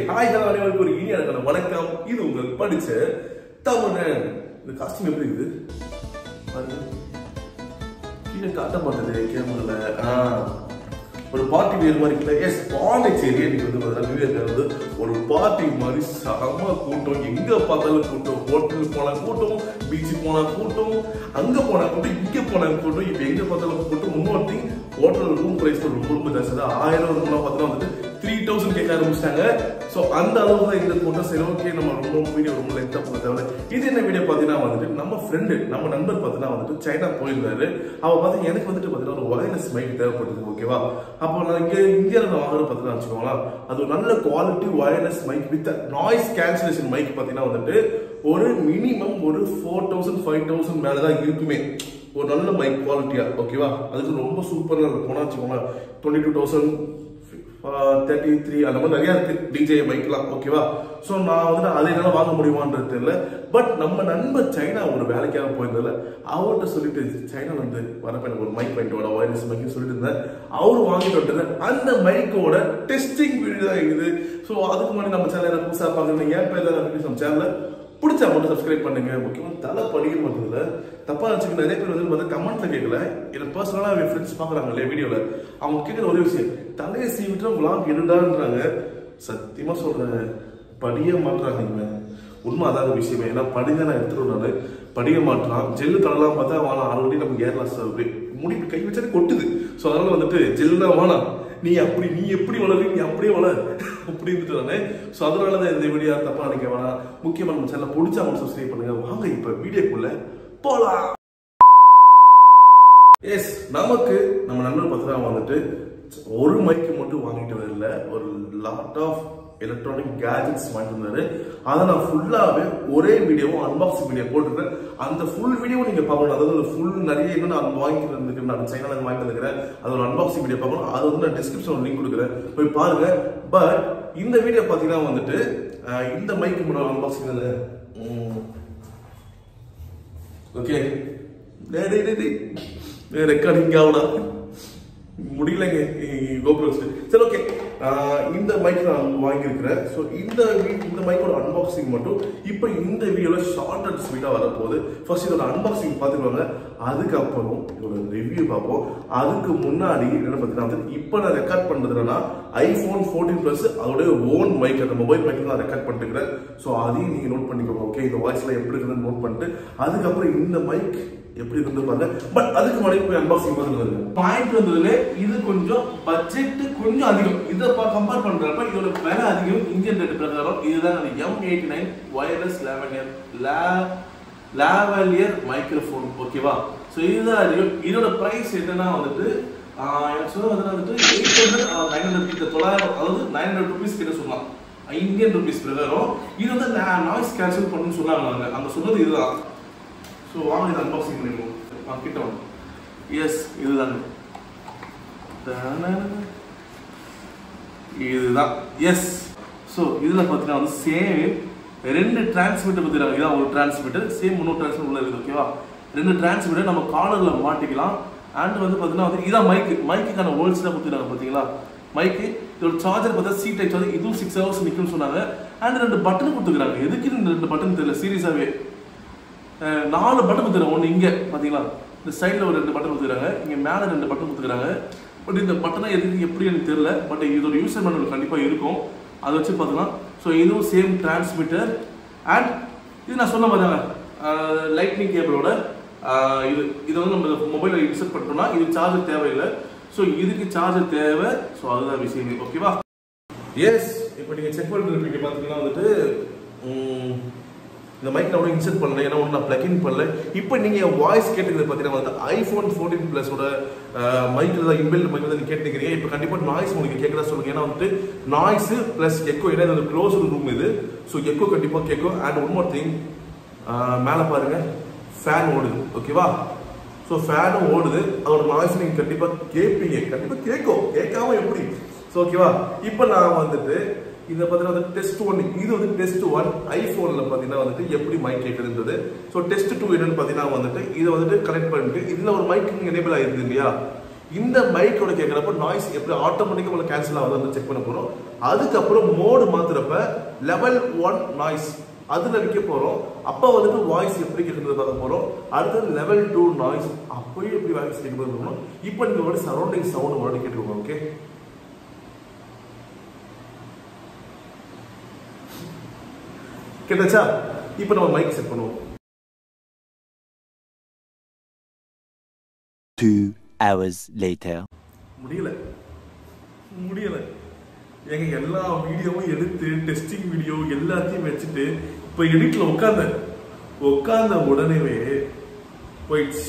Hi hello அனைவருக்கும் ஒரு இனிய அழகான வணக்கம் இது உங்கள் படிச்ச தமிழன் இந்த காஸ்டியூம் எப்படி இருக்குது பாருங்க கீழே காட்ட மாட்டேது கேமரால ஆ ஒரு பார்ட்டி வேர் மாதிரி இல்லை எஸ் பாண்டிச்சேரி இன்னைக்கு வந்து பார்த்தீங்கன்னா நியூ இயர்க்கு வந்து ஒரு பார்ட்டி மாதிரி செம கூட்டம் எங்க பார்த்தாலும் கூட்டம் ஹோட்டல் போனா கூட்டம் பீச் போனா கூட்டம் அங்க போனா கூட்டம் இங்க போனா கூட்டம் இப்போ எங்க பார்த்தாலும் கூட்டம் இன்னொரு திங் ஹோட்டல் ரூம் பிரைஸ் ரொம்ப ரொம்ப ஜாஸ்தி தான் ஆயிரம் ரூபாய் பார்த்தீங்கன்னா வந்துட்டு த்ரீ தௌசண்ட் கேட்க ஆரம்பிச்சிட்டாங்க ஸோ அந்த அளவு தான் இந்த கூட்டம் சரி ஓகே நம்ம ரொம்ப வீடியோ ரொம்ப லென்த்தாக போக தேவை இது என்ன வீடியோ பார்த்தீங்கன்னா வந்துட்டு நம்ம ஃப்ரெண்டு நம்ம நண்பர் பார்த்தீங்கன்னா வந்துட்டு சைனா போயிருந்தாரு அவ பார்த்து எனக்கு வந்துட்டு பார்த்தீங்கன்னா ஒரு வயர்லெஸ் மைக் தேவைப்படுது ஓகேவா அப்போ நான் இங்கே இந்தியாவில் நான் வாங்குறது பார்த்தீங்கன்னா வச்சுக்கோங்களேன் அது ஒரு நல்ல quality wireless mic with noise cancellation mic பார்த்தீங்கன்னா வந்துட்டு ஒரு மினிமம் ஒரு ஃபோர் தௌசண்ட் ஃபைவ் தௌசண்ட் மேலே தான் இருக்குமே ஒரு நல்ல மைக் குவாலிட்டியா ஓகேவா அதுக்கு ரொம்ப சூப்பராக இருக்கும் வச்சுக்கோங்களேன் twenty two thousand thirty three அந்த மாதிரி நிறைய இருக்கு டிஜே மைக்லாம் ஓகேவா ஸோ நான் வந்து அதை என்னால் வாங்க முடியுமான்றது தெரியல பட் நம்ம நண்பர் சைனா ஒரு வேலைக்காக போயிருந்ததில்ல அவர்கிட்ட சொல்லிட்டு சைனா வந்து வரப்ப எனக்கு ஒரு மைக் வாங்கிட்டு வர ஒயர்லெஸ் மைக் சொல்லிட்டு இருந்தேன் அவர் வாங்கிட்டு வந்தது அந்த மைக்கோட டெஸ்டிங் வீடியோ தான் இருக்குது ஸோ அதுக்கு முன்னாடி நம்ம சேனலை புதுசாக பார்க்குறீங்க என் பேர் தான் நம்ம சேனலை பிடிச்சா மட்டும் சப்ஸ்கிரைப் பண்ணுங்க முக்கியமாக தலை படிக்க மாட்டேங்குது தப்பா வச்சுக்க நிறைய பேர் வந்து பார்த்தா கமெண்ட்ல கேட்கல இல்லை பர்சனலாக என் ஃப்ரெண்ட்ஸ் பார்க்குறாங்க இல்லையா வீடியோவில் அவங்க கேட்குற ஒரே விஷயம் தலையை சீவிட்டு vlog எடுடான்றாங்க சத்தியமாக சொல்கிறேன் படிய மாட்டுறாங்க இவன் உண்மை அதாங்க விஷயமே ஏன்னா படிங்க நான் எடுத்துட்டு நான் படிய மாட்டான் ஜெல்லு தரலாம் பார்த்தா வானா ஆல்ரெடி நம்ம கேர்லாஸ் அப்படி முடி கை வச்சாலே கொட்டுது ஸோ அதனால வந்துட்டு ஜெல்லு தான் வேணாம் நீ அப்படி நீ எப்படி வளரு நீ அப்படியே வளர் அப்படின்னு நானே ஸோ அதனால தான் இந்த வீடியோ தப்பா நினைக்க வேணாம் முக்கியமாக நம்ம சேனல் பிடிச்சா மட்டும் சப்ஸ்கிரைப் பண்ணுங்க வாங்க இப்போ வீடியோக்குள்ள போலாம் எஸ் நமக்கு நம்ம நண்பர் பார்த்தீங்கன்னா வந்துட்டு ஒரு மைக்கு மட்டும் வாங்கிட்டு வரல ஒரு லாட் ஆஃப் எலக்ட்ரானிக் கேஜெட்ஸ் வாங்கிட்டு வந்தாரு அதை நான் ஃபுல்லாகவே ஒரே வீடியோவும் அன்பாக்சிங் வீடியோ போட்டுருக்கேன் அந்த ஃபுல் வீடியோ நீங்க பார்க்கணும் அதாவது அந்த ஃபுல் நிறைய இன்னும் நான் வாங்கிட்டு வந்துருக்கேன் நான் சைனால வாங்கிட்டு வந்துருக்கிறேன் அது ஒரு அன்பாக்சிங் வீடியோ பார்க்கணும் அது வந்து நான் டிஸ்கிரிப்ஷன் லிங்க் கொடுக்குறேன் போய் பாருங்க பட் இந்த வீடியோ பார்த்தீங்கன்னா வந்துட்டு அஹ், இந்த மைக்கு முன்னாடி அன்பாக்சிங் தானே ஓகே டேய் டேய் டேய் டேய் ரெக்கார்டிங் ஆகலாம் முடியலங்க கோபுரம் சரி ஓகே இந்த மைக் நான் வாங்கியிருக்கிறேன் ஸோ இந்த வி- இந்த மைக்கோட அன்பாக்சிங் மட்டும் இப்போ இந்த வீடியோவில் ஷார்ட் அண்ட் ஸ்வீட்டாக வரப்போகுது ஃபர்ஸ்ட் இதோட அன்பாக்சிங் பார்த்துருவாங்க அதுக்கப்புறம் இதோட ரிவ்யூ பார்ப்போம் அதுக்கு முன்னாடி என்ன பார்த்தீங்கன்னா வந்து இப்போ நான் ரெக்கார்ட் பண்ணுறது என்னன்னா ஐஃபோன் ஃபோர்டீன் ப்ளஸ் அதோட ஓன் மைக் அந்த மொபைல் மைக்கில் நான் ரெக்கார்ட் பண்ணிட்டுக்கிறேன் ஸோ அதையும் நீங்கள் நோட் பண்ணிக்கோங்க ஓகே இந்த வாய்ஸ்லாம் எப்படி இருக்குதுன்னு நோட் பண்ணிட்டு அதுக்கப்புறம் இந்த மைக் எப்படி இருந்து பாருங்க பட் அதுக்கு முன்னாடி போய் அன்பாக்சிங் பார்த்துட்டு வருங்க பாயிண்ட் வந்ததுல இது கொஞ்சம் பட்ஜெட் கொஞ்சம் அதிகம் இதை கம்பேர் பண்றப்ப இதோட விலை அதிகம் இந்தியன் ரேட் பிரகாரம் இதுதான் எம் எயிட்டி நைன் ஒயர்லெஸ் லேவனியர் லேவலியர் மைக்ரோஃபோன் ஓகேவா ஸோ இதுதான் அதிகம் இதோட பிரைஸ் என்னன்னா வந்துட்டு ஆஹ் எனக்கு சொல்ல வந்து வந்துட்டு எயிட் ஹண்ட்ரட் நைன் ஹண்ட்ரட் கிட்ட தொள்ளாயிரம் அதாவது நைன் ஹண்ட்ரட் ருபீஸ் கிட்ட சொல்லலாம் இந்தியன் ருபீஸ் பிரகாரம் இது வந்து நாய்ஸ் கேன்சல் பண்ணுன்னு சொன்னாங்க அவங்க அங்க சொன்னது இதுதான் ஸோ வாங்க இதை அன்பாக்சிங் பண்ணிடுவோம் வாங்க கிட்ட வாங்க எஸ் இதுதாங்க தனனன. இதுதான் எஸ் ஸோ இதில் பார்த்தீங்கன்னா வந்து சேம் ரெண்டு டிரான்ஸ்மிட்டர் பற்றினாங்க இதான் ஒரு டிரான்ஸ்மிட்டர் சேம் இன்னொரு டிரான்ஸ்மிட்டர் உள்ள இருக்குது ஓகேவா ரெண்டு டிரான்ஸ்மிட்டர் நம்ம கார்னரில் மாட்டிக்கலாம் அண்ட் வந்து பார்த்தீங்கன்னா வந்து இதான் மைக்கு மைக்குக்கான ஹோல்ஸ் தான் கொடுத்துருக்காங்க பார்த்தீங்களா மைக்கு இதோட சார்ஜர் பார்த்தா சி டைப் சார்ஜர் இதுவும் சிக்ஸ் ஹவர்ஸ் நிற்கும்னு சொன்னாங்க அண்ட் ரெண்டு பட்டன் கொடுத்துருக்காங்க எதுக்கு இந்த ரெண்டு பட்டன் தெரியல சீரியஸாகவே அஹ் நாலு பட்டன் கொடுத்துருக்காங்க ஒன்று இங்கே பார்த்தீங்களா இந்த சைடில் ஒரு ரெண்டு பட்டன் கொடுத்துருக்காங்க இங்கே மேலே ரெண்டு பட்டன் கொடுத்துருக்காங்க பட் இந்த பட்டனை எதுக்கு எப்படி எனக்கு தெரியல பட் இதோட யூசர் மேனுவல் கண்டிப்பாக இருக்கும் அதை வச்சு பார்த்தீங்கன்னா ஸோ இதுவும் சேம் டிரான்ஸ்மிட்டர் அண்ட் இது நான் சொன்ன மாதிரி லைட்னிங் கேபிளோட இது இது வந்து நம்ம மொபைலில் இன்சர்ட் பண்ணிட்டோம்னா இது சார்ஜர் தேவையில்லை ஸோ இதுக்கு சார்ஜர் தேவை ஸோ அதுதான் விஷயமே ஓகேவா எஸ் இப்போ நீங்கள் செக் பண்ணிட்டு இருப்பீங்க பார்த்தீங்கன்னா வந்துட்டு உம், இந்த மைக் நான் இன்சர்ட் பண்ணல ஏன்னா ஒன்று நான் பிளக்இன் பண்ணல இப்போ நீங்கள் வாய்ஸ் கேட்டுக்கிறது பார்த்தீங்கன்னா வந்து ஐஃபோன் ஃபோர்டீன் ப்ளஸோட மைக்கில் தான் இன்பில்ட் மைக்கில் தான் கேட்டுக்கிறீங்க இப்போ கண்டிப்பாக நாய்ஸ் உங்களுக்கு கேட்குறதா சொல்லுங்க ஏன்னா வந்துட்டு நாய்ஸு ப்ளஸ் எக்கோ ஏன்னா இது க்ளோஸ் ரூம் இது ஸோ எக்கோ கண்டிப்பாக கேட்கும் அண்ட் ஒன் மோர் திங் மேலே பாருங்க ஃபேன் ஓடுது ஓகேவா ஸோ ஃபேனும் ஓடுது அதோட நாய்ஸ் நீங்கள் கண்டிப்பாக கேட்பீங்க கண்டிப்பாக கேட்கும் கேட்காம எப்படி ஸோ ஓகேவா இப்போ நான் வந்துட்டு இதை பார்த்தீங்கன்னா வந்து டெஸ்ட் ஒன் இது வந்து டெஸ்ட் ஒன் ஐஃபோனில் பார்த்தீங்கன்னா வந்துட்டு எப்படி மைக் கேட்குதுன்றது ஸோ டெஸ்ட் டூ என்னன்னு பார்த்தீங்கன்னா வந்துட்டு இதை வந்துட்டு கனெக்ட் பண்ணிட்டு இதில் ஒரு மைக் எனேபிள் ஆயிருது இல்லையா இந்த மைக்கோட கேட்குறப்ப நாய்ஸ் எப்படி ஆட்டோமேட்டிக்காக உங்களுக்கு கேன்சல் ஆகுது வந்து செக் பண்ண போகிறோம் அதுக்கப்புறம் மோடு மாத்துறப்ப லெவல் ஒன் நாய்ஸ் அதுல விற்க போறோம் அப்ப வந்துட்டு வாய்ஸ் எப்படி கேட்கறது பார்க்க போறோம் அடுத்தது லெவல் டூ நாய்ஸ் அப்பயும் எப்படி வாய்ஸ் கேட்கறது இருக்கணும் இப்போ நீங்க ஒரு சரௌண்டிங் சவுண்ட் ஒரு கேட்டுக்கோங்க ஓகே கேட்டாச்சா இப்போ நம்ம மைக் செட் பண்ணுவோம் Two hours later. முடியல முடியல எங்க எல்லா வீடியோவும் எடுத்து டெஸ்டிங் வீடியோ எல்லாத்தையும் வச்சுட்டு இப்போ எடிட்ல உட்காந்தேன் உட்கார்ந்த உடனேவே போயிடுச்சு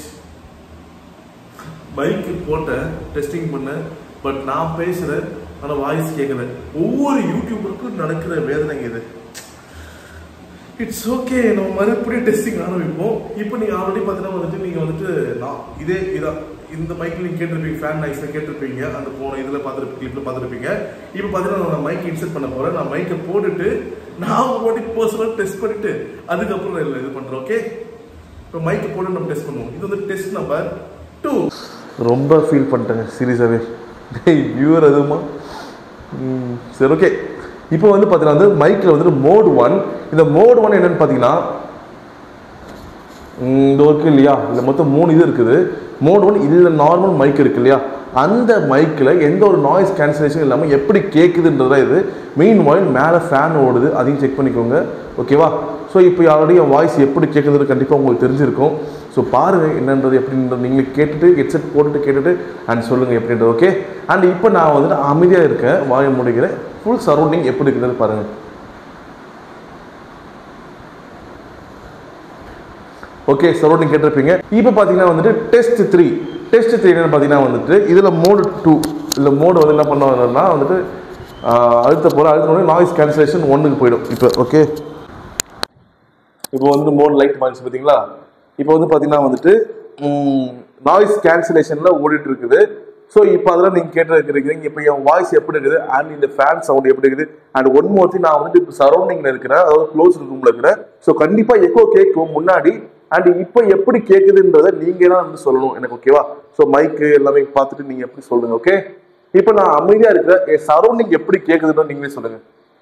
மைக்கு போட்டேன் டெஸ்டிங் பண்ணேன் பட் நான் பேசுறேன் ஆனா வாய்ஸ் கேட்கல ஒவ்வொரு யூடியூபருக்கும் நடக்கிற வேதனைங்க இது இட்ஸ் ஓகே நம்ம மறுபடியும் டெஸ்டிங் ஆரம்பிப்போம் இப்போ நீங்க ஆல்ரெடி பார்த்தீங்கன்னா வந்துட்டு நீங்க வந்துட்டு நான் இதே இதான் இந்த மைக்கில் நீங்க கேட்டிருப்பீங்க ஃபேன் நாய்ஸ்ல கேட்டிருப்பீங்க அந்த போன இதுல பார்த்துருப்பீங்க கிளிப்ல பார்த்துருப்பீங்க இப்போ பார்த்தீங்கன்னா நான் மைக் இன்செர்ட் பண்ண போறேன் நான் மைக்கை போட்டுட்டு நான் ஒரு பர்சனல் டெஸ்ட் பண்ணிட்டு அதுக்கப்புறம் நான் இது பண்றேன் ஓகே இப்போ மைக்கை போட்டு நம்ம டெஸ்ட் பண்ணுவோம் இது வந்து டெஸ்ட் நம்பர் டூ ரொம்ப ஃபீல் பண்ணிட்டேங்க சீரியஸாகவே வியூவர் அதுமா ம், சரி ஓகே இப்போ வந்து பார்த்தீங்கன்னா வந்து மைக்கில் வந்துட்டு மோட் ஒன் இந்த மோட் ஒன் என்னன்னு பார்த்தீங்கன்னா ம், இந்த இருக்கு இல்லையா இந்த மொத்தம் மூணு இது இருக்குது மோட் ஒன் இதில் நார்மல் மைக் இருக்கு இல்லையா அந்த மைக்கில் எந்த ஒரு நாய்ஸ் கேன்சலேஷன் இல்லாமல் எப்படி கேட்குதுன்றதா இது மெயின் வாயில் மேலே ஃபேன் ஓடுது அதையும் செக் பண்ணிக்கோங்க ஓகேவா ஸோ இப்போ ஆல்ரெடி என் வாய்ஸ் எப்படி கேட்குதுன்னு கண்டிப்பாக உங்களுக்கு தெரிஞ்சிருக்கும் ஸோ பாருங்கள் என்னன்றது எப்படின்றது நீங்களே கேட்டுட்டு ஹெட்செட் போட்டுட்டு கேட்டுட்டு அண்ட் சொல்லுங்கள் எப்படின்றது ஓகே அண்ட் இப்போ நான் வந்துட்டு அமைதியாக இருக்கேன் வாயை முடிக்கிறேன் ஃபுல் சரௌண்டிங் எப்படி இருக்குதுன்னு பாருங்கள் ஓகே சரௌண்டிங் கேட்டிருப்பீங்க இப்போ பார்த்தீங்கன்னா வந்துட்டு டெஸ்ட் த்ரீ டெஸ்ட் த்ரீ என்னன்னு பார்த்தீங்கன்னா வந்துட்டு இதில் மோடு டூ இல்லை மோடு வந்து என்ன பண்ணுவாங்கன்னா வந்துட்டு ஆஹ், அழுத்த போகிற அழுத்த உடனே நாய்ஸ் கேன்சலேஷன் ஒன்றுக்கு போயிடும் இப்போ ஓகே இப்போ வந்து மோட் லைட் மாறிச்சு பார்த்தீங்களா இப்போ வந்து பார்த்தீங்கன்னா வந்துட்டு நாய்ஸ் கேன்சலேஷனில் ஓடிட்டு இருக்குது ஸோ இப்போ அதெல்லாம் நீங்கள் கேட்டுருக்கிறீங்க இப்போ என் வாய்ஸ் எப்படி இருக்குது அண்ட் இந்த ஃபேன் சவுண்ட் எப்படி இருக்குது அண்ட் ஒன் மோர் நான் வந்துட்டு இப்போ சரௌண்டிங்கில் இருக்கிறேன் அதாவது க்ளோஸ் ரூமில் இருக்கிறேன் ஸோ கண்டிப்பாக எக்கோ கேட்கும் முன்னாடி அண்ட் இப்போ எப்படி கேட்குதுன்றதை நீங்கள் தான் வந்து சொல்லணும் எனக்கு ஓகேவா ஸோ மைக்கு எல்லாமே பார்த்துட்டு நீங்கள் எப்படி சொல்லுங்க ஓகே இப்போ நான் அமைதியாக இருக்கிறேன் என் சரௌண்டிங் எப்படி கேட்குதுன்னு நீங்களே சொல்லுங்கள்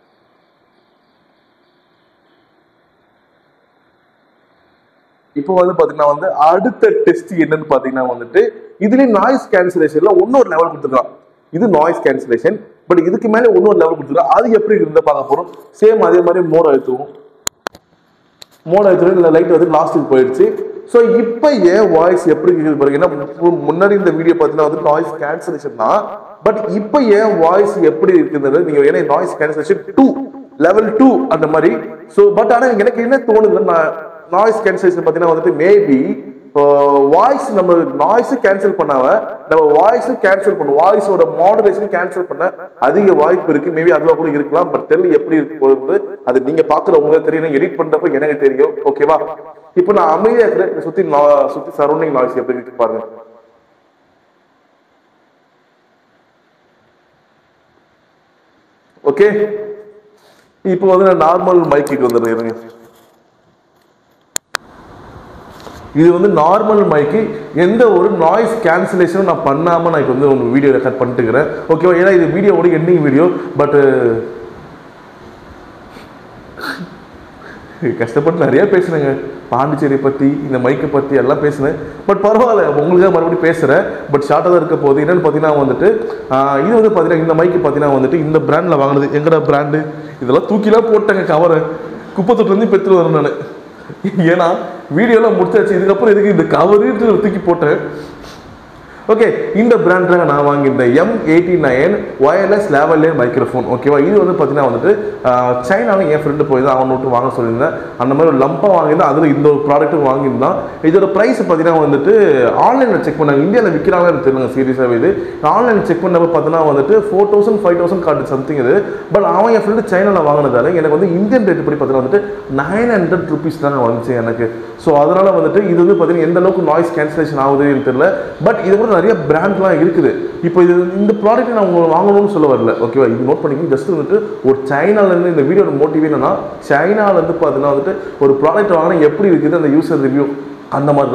இப்போ வந்து பாத்தீங்கன்னா வந்து அடுத்த டெஸ்ட் என்னன்னு பாத்தீங்கன்னா வந்துட்டு இதுலயும் நாய்ஸ் கேன்சலேஷன்ல இன்னொரு லெவல் கொடுத்துருக்கான் இது நாய்ஸ் கேன்சலேஷன் பட் இதுக்கு மேல இன்னொரு லெவல் கொடுத்துருக்கான் அது எப்படி இருந்தா பார்க்க போறோம் சேம் அதே மாதிரி மோட் அழுத்துவோம் மோட் அழுத்துவோம் இந்த லைட் வந்து லாஸ்ட்டுக்கு போயிடுச்சு ஸோ இப்போ ஏன் வாய்ஸ் எப்படி இருக்குது பாருங்க ஏன்னா மு- முன்னாடி இந்த வீடியோ பார்த்தீங்கன்னா வந்து நாய்ஸ் கேன்சலேஷன் தான் பட் இப்போ ஏன் வாய்ஸ் எப்படி இருக்குன்றது நீங்க ஏன்னா noise cancellation two level two அந்த மாதிரி ஸோ பட் ஆனால் எனக்கு என்ன தோணுதுன்னா நான் நாய்ஸ் கேன்சலேஷன் பார்த்தீங்கன்னா வந்துட்டு மேபி வாய்ஸ் நம்ம நாய்ஸ் கேன்சல் பண்ணாம நம்ம வாய்ஸ் கேன்சல் பண்ணும் வாய்ஸோட மாடுலேஷன் கேன்சல் பண்ண அதிக வாய்ப்பு இருக்கு மேபி அதுல கூட இருக்கலாம் பட் தெரியல எப்படி இருக்கு போகுது அது நீங்க பாக்குறவங்க தெரியும் எடிட் பண்றப்ப எனக்கு தெரியும் ஓகேவா இப்போ நான் அமைதியா இருக்கிறேன் இதை சுத்தி நா- சுத்தி சரௌண்டிங் நாய்ஸ் எப்படி இருக்கு பாருங்க ஓகே இப்போ வந்து நான் நார்மல் மைக்கு வந்துடுறேன் இருங்க இது வந்து நார்மல் மைக்கு எந்த ஒரு நாய்ஸ் கேன்சலேஷனும் நான் பண்ணாமல் நான் இப்போ வந்து உங்களுக்கு வீடியோ ரெக்கார்ட் பண்ணிட்டுக்கிறேன் ஓகேவா ஏன்னா இது வீடியோவோட எண்டிங் வீடியோ பட்டு கஷ்டப்பட்டு நிறைய பேசுனேங்க பாண்டிச்சேரி பற்றி இந்த மைக்கை பற்றி எல்லாம் பேசினேன் பட் பரவாயில்ல உங்களுக்காக மறுபடியும் பேசுகிறேன் பட் ஷார்ட்டாக தான் இருக்க போகுது என்னன்னு பார்த்தீங்கன்னா வந்துட்டு ஆஹ் இது வந்து பார்த்தீங்கன்னா இந்த மைக்கு பார்த்தீங்கன்னா வந்துட்டு இந்த பிராண்டில் வாங்கினது எங்கடா பிராண்டு இதெல்லாம் தூக்கிலாம் போட்டேங்க கவரை குப்பை தொட்டிலேருந்து பெற்று வரேன் நான் ஏன்னா வீடியோலாம் முடிச்சாச்சு இதுக்கப்புறம் இதுக்கு இந்த கவரு தூக்கி போட்டேன் ஓகே இந்த பிராண்டில் நான் வாங்கியிருந்தேன் M eighty nine wireless lavalier microphone ஓகேவா இது வந்து பார்த்தீங்கன்னா வந்துட்டு சைனாவில் என் ஃப்ரெண்டு போய் தான் அவன் விட்டு வாங்க சொல்லியிருந்தேன் அந்த மாதிரி ஒரு லம்பாக வாங்கியிருந்தேன் அதில் இந்த ஒரு ப்ராடக்ட்டும் வாங்கியிருந்தான் இதோட ப்ரைஸ் பார்த்தீங்கன்னா வந்துட்டு ஆன்லைனில் செக் பண்ணாங்க இந்தியாவில் விற்கிறாங்களா எனக்கு தெரியல சீரியஸாகவே இது ஆன்லைனில் செக் பண்ணப்போ பார்த்தீங்கன்னா வந்துட்டு ஃபோர் தௌசண்ட் ஃபைவ் தௌசண்ட் காட்டு சம்திங் இது பட் அவன் என் ஃப்ரெண்டு சைனாவில் வாங்கினதால எனக்கு வந்து இந்தியன் ரேட் படி பார்த்தீங்கன்னா வந்துட்டு நைன் ஹண்ட்ரட் ருபீஸ் தாங்க வந்துச்சு எனக்கு ஸோ அதனால வந்துட்டு இது வந்து பார்த்தீங்கன்னா எந்த அளவுக்கு நாய்ஸ் கேன்சலேஷன் ஆகுதுன்னு தெரியல பட் இது கூட நிறைய பிராண்ட்லாம் இருக்குது இப்போ இது இந்த ப்ராடக்ட் நான் உங்களுக்கு வாங்கணும்னு சொல்ல வரல ஓகேவா இது நோட் பண்ணிக்கணும் ஜஸ்ட் வந்துட்டு ஒரு சைனாலேருந்து இந்த வீடியோட மோட்டிவ் என்னன்னா சைனாலேருந்து பார்த்தீங்கன்னா வந்துட்டு ஒரு ப்ராடக்ட் வாங்கினா எப்படி இருக்குது அந்த யூசர் ரிவ்யூ அந்த மாதிரி தான்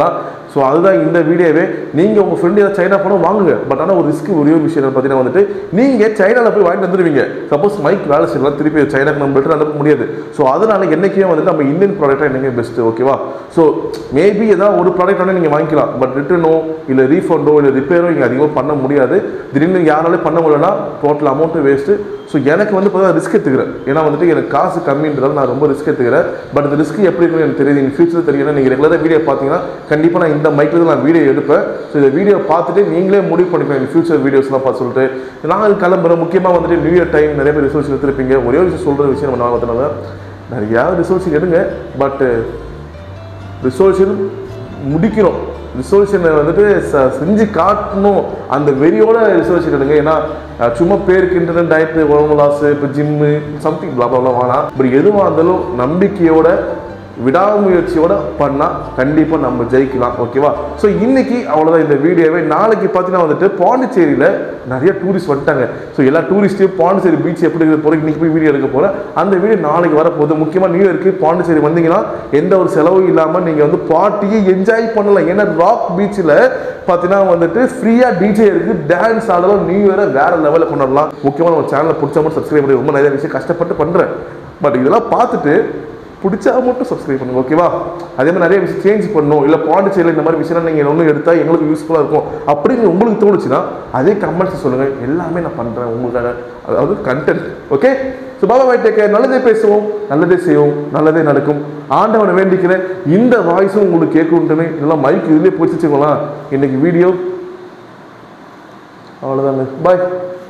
ஸோ அதுதான் இந்த வீடியோவே நீங்கள் உங்கள் ஃப்ரெண்டு ஏதாவது சைனா போனால் வாங்குங்க பட் ஆனால் ஒரு ரிஸ்க் ஒரே ஒரு விஷயம் என்னன்னு பார்த்தீங்கன்னா வந்துட்டு நீங்கள் சைனாவில் போய் வாங்கிட்டு வந்துடுவீங்க சப்போஸ் மைக் வேலை செய்யலாம் திருப்பி சைனாக்கு நம்ம ரிட்டர்ன் அனுப்ப முடியாது ஸோ அதனால என்னைக்குமே வந்துட்டு நம்ம இந்தியன் ப்ராடக்டாக என்னைக்குமே பெஸ்ட்டு ஓகேவா ஸோ மேபி ஏதாவது ஒரு ப்ராடக்ட் வேணால் நீங்கள் வாங்கிக்கலாம் பட் ரிட்டர்னோ இல்லை ரீஃபண்டோ இல்லை ரிப்பேரோ இங்கே அதிகமாக பண்ண முடியாது திடீர்னு யாராலையும் பண்ண முடியலன்னா டோட்டல் அமௌண்ட்டு வேஸ்ட்டு ஸோ எனக்கு வந்து பார்த்தா ரிஸ்க் எடுத்துக்கிறேன் ஏன்னா வந்துட்டு எனக்கு காசு கம்மின்றதால நான் ரொம்ப ரிஸ்க் எடுத்துக்கிறேன் பட் இந்த ரிஸ்க் எப்படி இருக்குன்னு எனக்கு தெரியுது இன் ஃபியூச்சர் தெரியும் நீங்கள் ரெகுலராக வீடியோ பார்த்தீங்கன்னா கண்டிப்பாக நான் இந்த மைக்கில் தான் நான் வீடியோ எடுப்பேன் ஸோ இந்த வீடியோ பார்த்துட்டு நீங்களே முடிவு பண்ணிக்கலாம் இந்த ஃபியூச்சர் வீடியோஸ்லாம் பார்த்து சொல்லிட்டு நான் கிளம்புறேன் முக்கியமாக வந்துட்டு நியூ இயர் டைம் நிறைய பேர் ரிசல்ட்ஸ் எடுத்துருப்பீங்க ஒரே ஒரு விஷயம் சொல்கிற விஷயம் நம்ம நான் பார்த்தனால நிறையா ரிசல்ட்ஸ் எடுங்க பட் ரிசல்யூஷன் முடிக்கணும் ரிசல்யூஷனை வந்துட்டு ச- செஞ்சு காட்டணும் அந்த வெறியோட ரிசல்யூஷன் எடுங்க ஏன்னா அஹ், சும்மா பேருக்கு இன்டர்நெட் டயட்டு உடம்பு லாஸ் இப்போ ஜிம்மு சம்திங் பிளாப்லாம் வேணாம் இப்படி எதுவாக இருந்தாலும் நம்பிக்கையோட விடாமுயற்சியோட பண்ணால் கண்டிப்பாக நம்ம ஜெயிக்கலாம் ஓகேவா ஸோ இன்னைக்கு அவ்வளோதான் இந்த வீடியோவே நாளைக்கு பார்த்தீங்கன்னா வந்துட்டு பாண்டிச்சேரியில் நிறைய டூரிஸ்ட் வந்துட்டாங்க ஸோ எல்லா டூரிஸ்ட்டையும் பாண்டிச்சேரி பீச் எப்படி இருக்கிற போகிற இன்னைக்கு போய் வீடியோ எடுக்க போகிறேன் அந்த வீடியோ நாளைக்கு வரப்போகுது முக்கியமாக நியூ இயர்க்கு பாண்டிச்சேரி வந்தீங்கன்னா எந்த ஒரு செலவும் இல்லாமல் நீங்கள் வந்து பார்ட்டியை என்ஜாய் பண்ணலாம் ஏன்னா ராக் பீச்சில் பார்த்தீங்கன்னா வந்துட்டு ஃப்ரீயாக டிஜே இருக்கு டான்ஸ் ஆடலாம் நியூ இயரை வேற லெவலில் கொண்டாடலாம் முக்கியமாக நம்ம சேனலை பிடிச்ச மட்டும் சப்ஸ்கிரைப் பண்ணி ரொம்ப நிறைய விஷயம் கஷ்டப்பட்டு பண்ணுறேன் பட் இதெல்லாம் பார்த்துட்டு பிடிச்சா மட்டும் சப்ஸ்கிரைப் பண்ணுங்க ஓகேவா அதே மாதிரி நிறைய விஷயம் சேஞ்ச் பண்ணணும் இல்லை பாண்டிச்சேரியில் இந்த மாதிரி விஷயம் நீங்கள் ஒன்றும் எடுத்தால் எங்களுக்கு யூஸ்ஃபுல்லாக இருக்கும் அப்படின்னு உங்களுக்கு தோணுச்சுன்னா அதே கமெண்ட்ஸ் சொல்லுங்கள் எல்லாமே நான் பண்ணுறேன் உங்களுக்காக அதாவது கண்டென்ட் ஓகே ஸோ பாபா பாய் டேக் நல்லதே பேசுவோம் நல்லதே செய்வோம் நல்லதே நடக்கும் ஆண்டவனை வேண்டிக்கிறேன் இந்த வாய்ஸும் உங்களுக்கு கேட்கணுன்ட்டுன்னு இதெல்லாம் மைக் இதுலேயே பிடிச்சிச்சுங்களா இன்னைக்கு வீடியோ அவ்வளோதாங்க பாய்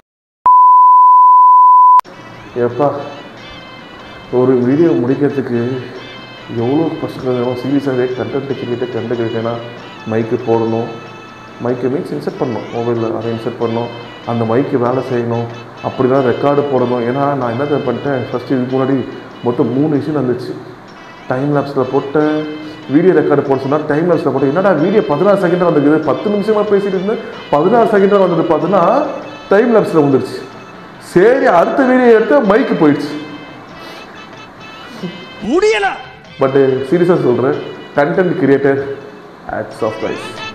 எப்பா ஒரு வீடியோ முடிக்கிறதுக்கு எவ்வளோ கஷ்டம் சீரியஸாகவே கண்டென்ட் கிரியேட்டை கண்டு கிரியேட்டனா மைக்கு போடணும் மைக்கு மீன்ஸ் இன்செர்ட் பண்ணணும் மொபைலில் அதை இன்செர்ட் பண்ணணும் அந்த மைக்கு வேலை செய்யணும் அப்படி தான் ரெக்கார்டு போடணும் ஏன்னா நான் என்ன பண்ணிட்டேன் ஃபஸ்ட்டு இதுக்கு முன்னாடி மொத்தம் மூணு விஷயம் வந்துச்சு டைம் லேப்ஸில் போட்டேன் வீடியோ ரெக்கார்டு போட சொன்னால் டைம் லேப்ஸில் போட்டேன் என்னடா வீடியோ பதினாறு செகண்டாக வந்துருக்குது பத்து நிமிஷமாக பேசிட்டு இருந்தேன் பதினாறு செகண்டாக வந்தது பார்த்தீங்கன்னா டைம் லேப்ஸில் வந்துருச்சு சரி அடுத்த வீடியோ எடுத்து மைக்கு போயிடுச்சு முடியல பட் சீரியஸாக சொல்கிறேன் content creator odds of life